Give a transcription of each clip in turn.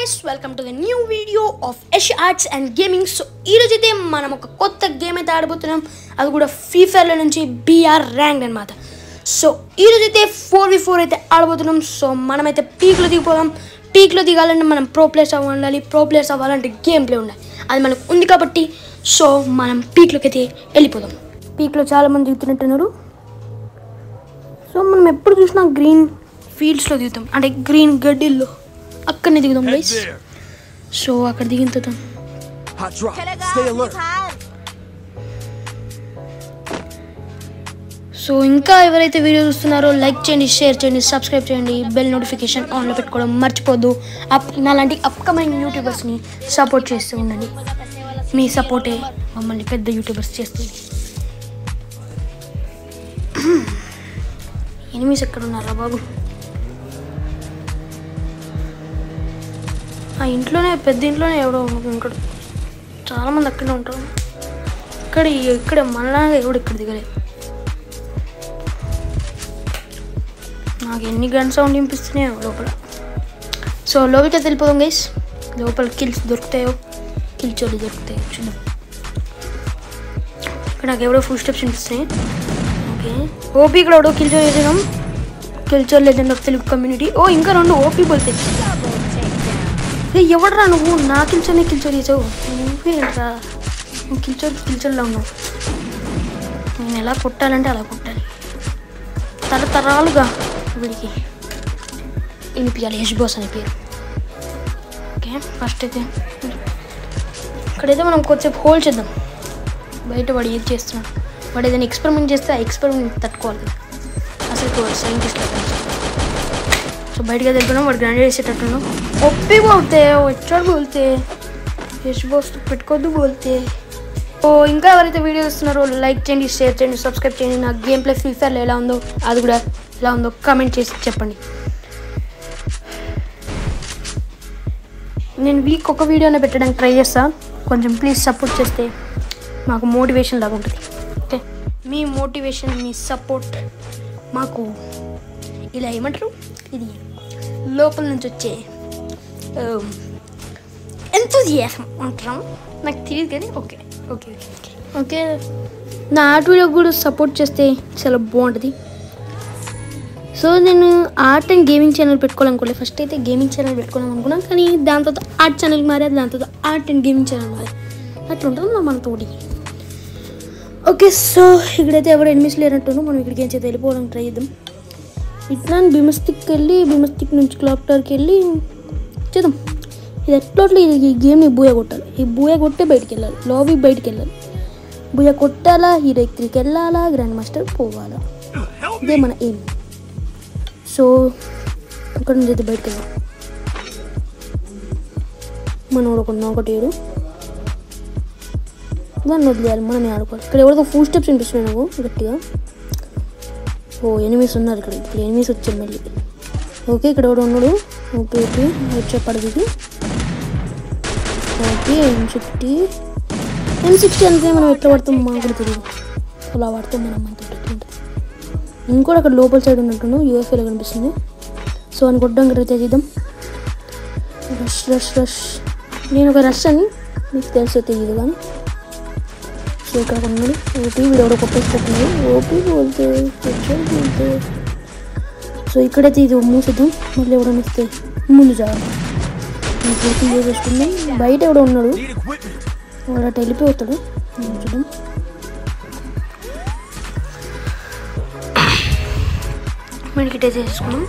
Guys welcome to the new video of Esh arts and gaming so ఈరోజు అయితే మనం ఒక కొత్త గేమ్ అయితే ఆడబోతున్నాం అది కూడా ఫ్రీ ఫైర్లో నుంచి బీఆర్ ర్యాంక్ అనమాట సో ఈరోజు అయితే ఫోర్ వి ఫోర్ అయితే ఆడబోతున్నాం సో మనమైతే పీక్లో దిగిపోదాం పీక్లో దిగాలంటే మనం ప్రో ప్లేయర్స్ అవ్వాలి ప్రో ప్లేయర్స్ అవ్వాలంటే గేమ్ ప్లే ఉండాలి అది మనకు ఉంది కాబట్టి సో మనం పీక్లోకి అయితే వెళ్ళిపోదాం పీక్లో చాలామంది దిగుతున్నట్టున్నారు సో మనం ఎప్పుడు చూసినా గ్రీన్ ఫీల్డ్స్లో దిగుతాం అంటే గ్రీన్ గడ్డిల్లో అక్కడనే దిగుదాం Head గైస్ there. సో అక్కడ దిగిన తర్వాత Hot drop. Stay alert. So ఇంకా ఎవరైతే వీడియో చూస్తున్నారో లైక్ చేయండి షేర్ చేయండి సబ్స్క్రైబ్ చేయండి బెల్ నోటిఫికేషన్ ఆన్లో పెట్టుకోవడం మర్చిపోద్దు అప్ నాలాంటి అప్కమింగ్ యూట్యూబర్స్ని సపోర్ట్ చేస్తూ ఉండండి మీ సపోర్టే మమ్మల్ని పెద్ద యూట్యూబర్స్ చేస్తుంది ఎనిమిస్ ఎక్కడ ఉన్నారా బాబు ఆ ఇంట్లోనే పెద్ద ఇంట్లోనే ఎవడో ఉంటాడు చాలామంది అక్కడే ఉంటారు ఇక్కడ ఇక్కడ మనలాగా ఎవడు ఇక్కడ దిగలేదు నాకు ఎన్ని గన్ సౌండ్ వినిపిస్తున్నాయో లోపల సో లోపలికి వెళ్ళిపోదాం గైస్ లోపల కిల్స్ దొరుకుతాయో కిల్ చోలు దొరుకుతాయో చూద్దాం ఇక్కడ నాకు ఎవడో ఫుల్ స్టెప్స్ వినిపిస్తున్నాయి ఓకే ఓపీ ఇక్కడ ఎవడో కిల్ చోలు చేసాం కిల్ చోలు లేదండి ఆఫ్ తెలుగు కమ్యూనిటీ ఓ ఇంకా రెండు ఓపీ పోతే ఏ ఎవడరా నువ్వు నా కిల్చోనే కిల్చో చేసావు నువ్వేంట్రా నువ్వు కిల్చో కిల్చోల్లో ఉన్నావు నేను ఎలా కొట్టాలంటే అలా కొట్టాలి తరతరాలుగా వీడికి వినిపించాలి యశ్ బాస్ అనే పేరు ఓకే ఫస్ట్ అయితే ఇక్కడైతే మనం కొంచెంసేపు హోల్డ్ చేద్దాం బయట వాడు ఏది చేస్తున్నాడు వాడు ఏదైనా ఎక్స్పెరిమెంట్ చేస్తే ఆ ఎక్స్పెరిమెంట్ తట్టుకోవాలి కదా అసలు సైంటిస్ట్ సో బయటగా వెళ్ళిపోయినాం వాడు గ్రాండ్ చేసేటట్టున్నాం ఒప్పి బోల్తే వచ్చాడు బోల్తే యశ్ బాస్ పెట్టుకోవద్దు బోల్తే ఓ ఇంకా ఎవరైతే వీడియో చూస్తున్నారో లైక్ చేయండి షేర్ చేయండి సబ్స్క్రైబ్ చేయండి నా గేమ్ ప్లే ఫ్రీ ఫైర్లో ఎలా ఉందో అది కూడా ఎలా ఉందో కామెంట్ చేసి చెప్పండి నేను వీక్ ఒక వీడియోనే పెట్టడానికి ట్రై చేస్తా కొంచెం ప్లీజ్ సపోర్ట్ చేస్తే మాకు మోటివేషన్ లాగా ఉంటుంది ఓకే మీ మోటివేషన్ మీ సపోర్ట్ మాకు ఇలా ఏమంటారు ఇది లోపల నుంచి వచ్చే ఎంతూజియాసం అంటాం నాకు తెలియదు కానీ ఓకే ఓకే ఓకే ఓకే నా ఆర్ట్ వీడియో కూడా సపోర్ట్ చేస్తే చాలా బాగుంటుంది సో నేను ఆర్ట్ అండ్ గేమింగ్ ఛానల్ పెట్టుకోవాలనుకోలేదు ఫస్ట్ అయితే గేమింగ్ ఛానల్ పెట్టుకోవాలని అనుకున్నాను కానీ దాని తర్వాత ఆర్ట్ ఛానల్ మారేది దాని తర్వాత ఆర్ట్ అండ్ గేమింగ్ ఛానల్ మారేది అట్లా ఉంటుంది నా మనతోటి ఓకే సో ఇక్కడైతే ఎవరు ఎనిమిస్ లేనట్టు మనం ఇక్కడికి ఏం చేస్తే వెళ్ళిపోవడానికి ట్రై చేద్దాం ఇట్లా బిమస్టిక్కి వెళ్ళి బిమస్టిక్ నుంచి క్లాక్ టవర్కి వెళ్ళి చేద్దాం ఇది ఎట్లా అట్లా ఇది ఈ గేమ్ని బూయ కొట్టాలి ఈ బూయ కొట్టే బయటికి వెళ్ళాలి లాబీ బయటికి వెళ్ళాలి బూయ కొట్టాలా హీరో ఎక్కిరికి వెళ్ళాలా గ్రాండ్ మాస్టర్ పోవాలా ఇదే మన ఎయిమ్ సో అక్కడ నుంచి అయితే బయటకు వెళ్దాం మనోడు ఒక ఒకటి ఏడు దాన్ని వదిలేయాలి మనమే ఆడుకోవాలి ఇక్కడ ఎవరికో ఫుల్ స్టెప్స్ వినిపిస్తున్నాయి నాకు గట్టిగా ఓ ఎనిమిస్ ఉన్నారు ఇక్కడ ఇప్పుడు ఎనిమిస్ వచ్చారు మళ్ళీ ఓకే ఇక్కడ ఎవడు ఉన్నాడు ఓకే ఓకే వచ్చే పడదికి okay M sixty M sixty అంటే మనం ఎట్లా పడతాం మాకు కూడా తెలియదు అలా పడతాం మనం అంత ఉంటుంది ఇంకోటి అక్కడ లోపల సైడ్ ఉన్నట్టు యూఎఫ్ఏలో కనిపిస్తుంది సో అని కొట్టడం ట్రై చేద్దాం రష్ రష్ రష్ నేను ఒక రష్ అని మీకు తెలిసే తెలియదు కానీ సో ఇక్కడ ఉన్నాడు ఓపీ వీడు ఎవడో కొట్టేసుకుంటున్నాడు ఓపీ బోల్తే వచ్చాడు బోల్తే సో ఇక్కడైతే ఇది మూసేద్దాం మళ్ళీ ఎవడన్నా వస్తే ముందు చాలు ఓపీ చేసుకుందాం బయట ఎవడో ఉన్నాడు Need equipment. వాడు అటు వెళ్ళిపోతాడు చూద్దాం మెడికిట్ అయితే చేసుకున్నాం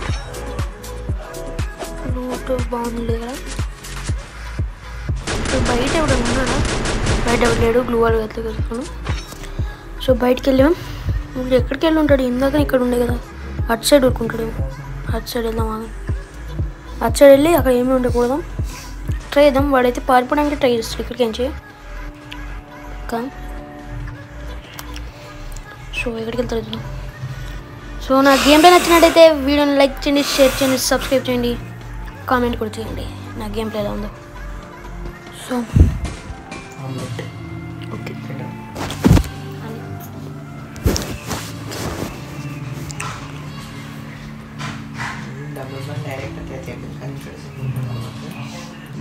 రూట్ బాగుంది కదా సో బయట ఎవడ ఉన్నాడా బయట ఎవడు లేడు గ్లూ వాల్ అయితే కలుపుకున్నాం సో బయటికి వెళ్ళాం ఇప్పుడు ఎక్కడికి వెళ్ళి ఉంటాడు ఇందాక ఇక్కడ ఉండే కదా అటు సైడ్ ఊరుకుంటాడు అటు సైడ్ వెళ్దాం ఆగి అటు సైడ్ వెళ్ళి అక్కడ ఏమీ ఉండకూడదు ట్రై చేద్దాం వాడైతే పారిపోవడానికి ట్రై చేస్తాడు ఇక్కడికి ఏం చేయ ఇంకా సో ఎక్కడికి వెళ్తారు చూద్దాం సో నా గేమ్ ప్లే నచ్చినట్టయితే వీడియోని లైక్ చేయండి షేర్ చేయండి సబ్స్క్రైబ్ చేయండి కామెంట్ కూడా చేయండి నా గేమ్ ప్లే ఎలా ఉందో so okay double one direct అట్లా చేపించుకొని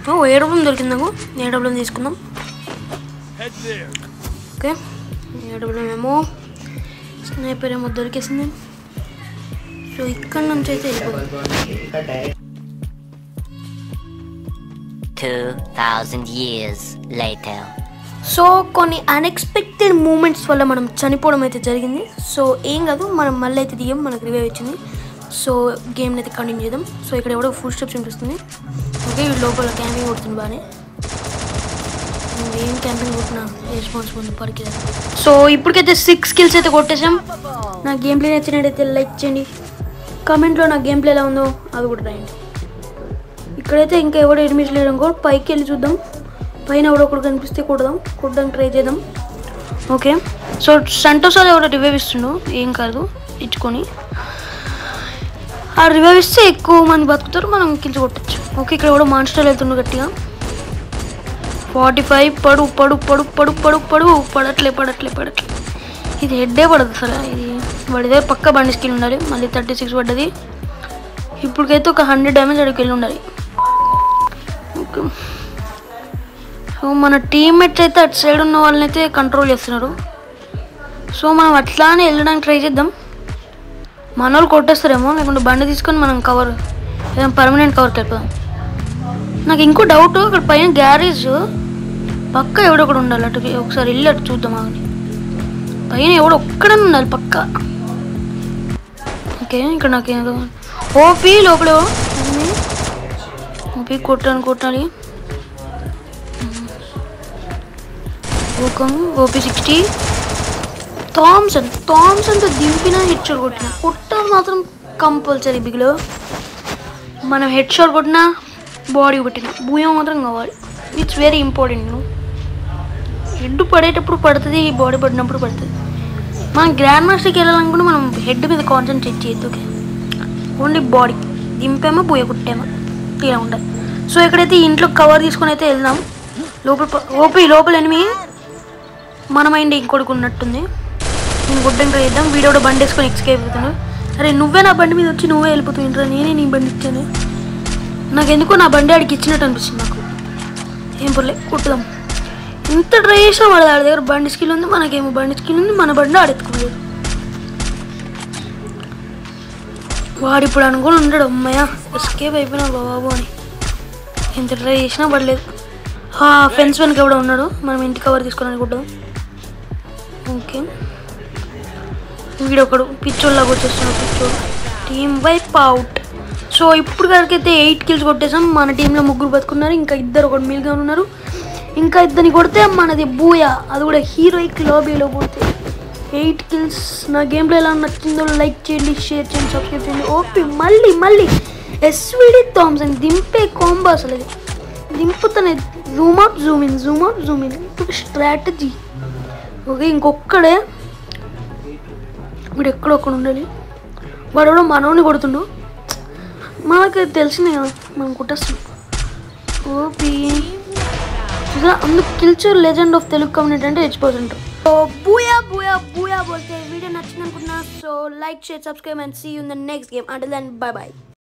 ఓ ఏడబ్లం దొరికింది నాకు ఏడబ్లం తీసుకుందాం Head there. ఓకే ఏడబ్లం ఏమో స్నైపర్ ఏమో దొరికేసింది సో ఇక్కడ నుంచి అయితే వెళ్ళిపోదాం 2,000 years later. సో కొన్ని అన్ఎక్స్పెక్టెడ్ మూమెంట్స్ వల్ల మనం చనిపోవడం అయితే జరిగింది సో ఏం కాదు మనం మళ్ళీ అయితే దిగాం మనకు రివైవ్ వచ్చింది సో గేమ్ని అయితే కంటిన్యూ చేద్దాం సో ఇక్కడ ఎవడో ఫుల్ స్టెప్స్ వినిపిస్తుంది ఓకే ఈ లోపల క్యాంపింగ్ కొడుతుంది బాగానే ఏం క్యాంపింగ్ కొట్టినా రెస్పాన్స్ ఉంది పడికి సో ఇప్పటికైతే సిక్స్ స్కిల్స్ అయితే కొట్టేసాం నా గేమ్ ప్లే నచ్చినట్టయితే లైక్ చేయండి కామెంట్లో నా గేమ్ ప్లే ఎలా ఉందో అది కూడా రాయండి ఇక్కడైతే ఇంకా ఎవడో ఎనిమిస్ లేడు అనుకో పైకి వెళ్ళి చూద్దాం పైన ఎవడో ఒకడు కనిపిస్తే కొడదాం కొట్టడానికి ట్రై చేద్దాం ఓకే సో సంటోసాలు ఎవడో రివైవ్ ఇస్తుండు ఏం కాదు ఇచ్చుకొని ఆ రివైవ్ ఇస్తే ఎక్కువ మంది బతుకుతారు మనం కిల్చి కొట్టచ్చు ఓకే ఇక్కడ ఎవడో మాన్స్టర్ వెళ్తుండు గట్టిగా ఫార్టీ ఫైవ్ పడు పడు పడు పడు పడు పడు పడట్లే పడట్లే పడట్లే ఇది హెడ్డే పడదు అసలు ఇది వాడిదే పక్క బండి స్కిల్ ఉండాలి మళ్ళీ థర్టీ సిక్స్ పడ్డది ఇప్పటికైతే ఒక హండ్రెడ్ డ్యామేజ్ అడిగి వెళ్ళి ఉండాలి ఓకే సో మన టీమ్మేట్స్ అయితే అటు సైడ్ ఉన్న వాళ్ళని అయితే కంట్రోల్ చేస్తున్నారు సో మనం అట్లానే వెళ్ళడానికి ట్రై చేద్దాం మన వాళ్ళు కొట్టేస్తారేమో లేకుంటే బండి తీసుకొని మనం కవర్ ఏదైనా పర్మనెంట్ కవర్కి వెళ్ళిపోదాం నాకు ఇంకో డౌట్ అక్కడ పైన గ్యారేజ్ పక్క ఎవడో ఒకడు ఉండాలి అటు ఒకసారి వెళ్ళి అటు చూద్దాం ఆగని పైన ఎవడో ఒక్కడనే ఉండాలి పక్క ఓకే ఇక్కడ నాకు ఏదో ఓపీ లోపల ఓపీ కొట్టాను కొట్టాలి ఓకం ఓపీ సిక్స్టీ థామ్సన్ థామ్సన్తో దింపిన హెడ్ షాట్ కొట్టిన కొట్టాలి మాత్రం కంపల్సరీ బిగ్లో మనం హెడ్ షాట్ కొట్టినా బాడీ కొట్టిన భూయం మాత్రం కావాలి ఇట్స్ వెరీ ఇంపార్టెంట్ నువ్వు హెడ్ పడేటప్పుడు పడుతుంది బాడీ పడినప్పుడు పడుతుంది మనం గ్రాండ్ మాస్టర్కి వెళ్ళాలనుకుంటే మనం హెడ్ మీద కాన్సన్ట్రేట్ చేయొద్దు ఓకే ఓన్లీ బాడీ దింపేమో పోయ కుట్టామో ఇలా ఉండాలి సో ఇక్కడైతే ఇంట్లో కవర్ తీసుకొని అయితే వెళ్దాం లోపల ప- ఓపి లోపల ఎనిమి మన మైండ్ ఇంకొడుకు ఉన్నట్టుంది నేను గుడ్డంగా చేద్దాం వీడియో కూడా బండి వేసుకొని ఎక్స్కేప్ అయిపోతున్నాడు అరే నువ్వే నా బండి మీద వచ్చి నువ్వే వెళ్ళిపోతుంటారా నేనే నీ బండి ఇచ్చాను నాకు ఎందుకో నా బండి ఆడికి ఇచ్చినట్టు అనిపిస్తుంది నాకు ఏం పర్లే కుట్టుదాం ఇంత ట్రై చేసినా వాడు ఆడి దగ్గర బండి స్కిల్ ఉంది మనకేమో బండి స్కిల్ ఉంది మన బండి ఆడెత్తుకోలేదు వాడు ఇప్పుడు అనుకుని ఉండడు అమ్మయ్య ఎస్కేప్ అయిపోయినాడు బాబు అని ఎంత ట్రై చేసినా పడలేదు ఆ ఫెన్స్ వెనక ఎవడో ఉన్నాడు మనం ఇంటి కవర్ తీసుకొని అనుకుంటాం ఓకే వీడొకడు పిచ్చోళ్ళగా వచ్చేస్తున్నాడు పిచ్చోడు టీమ్ వైప్ అవుట్ సో ఇప్పుడు వరకైతే ఎయిట్ కిల్స్ కొట్టేసాం మన టీంలో ముగ్గురు బతుకున్నారు ఇంకా ఇద్దరు ఒకటి మిల్గా ఉన్నారు ఇంకా ఇద్దరిని కొడితే మనది బూయా అది కూడా హీరోయిక్ లాబీలో పోతే ఎయిట్ కిల్స్ నా గేమ్ ప్లే ఎలా నచ్చిందో లైక్ చేయండి షేర్ చేయండి సబ్స్క్రైబ్ చేయండి ఓపి మళ్ళీ మళ్ళీ ఎస్విడి థామ్సన్ దింపే కాంబో అసలు ఇది దింపుతానే zoom out zoom in zoom out zoom in strategy okay ఇంకొక్కడే వీడు ఎక్కడో ఒక్కడ ఉండాలి వాడు ఎవడో మనోని కొడుతుండు మనకి తెలిసిందే కదా మనం కొట్టేస్తాం ఓపి చూసారా అందుకు కిల్చర్ లెజెండ్ ఆఫ్ తెలుగు కమ్యూనిటీ అంటే H so booyah booyah booyah బోల్తే వీడియో నచ్చింది అనుకుంటున్నా so like share subscribe and see you in the next game అంటే దెన్ బై బై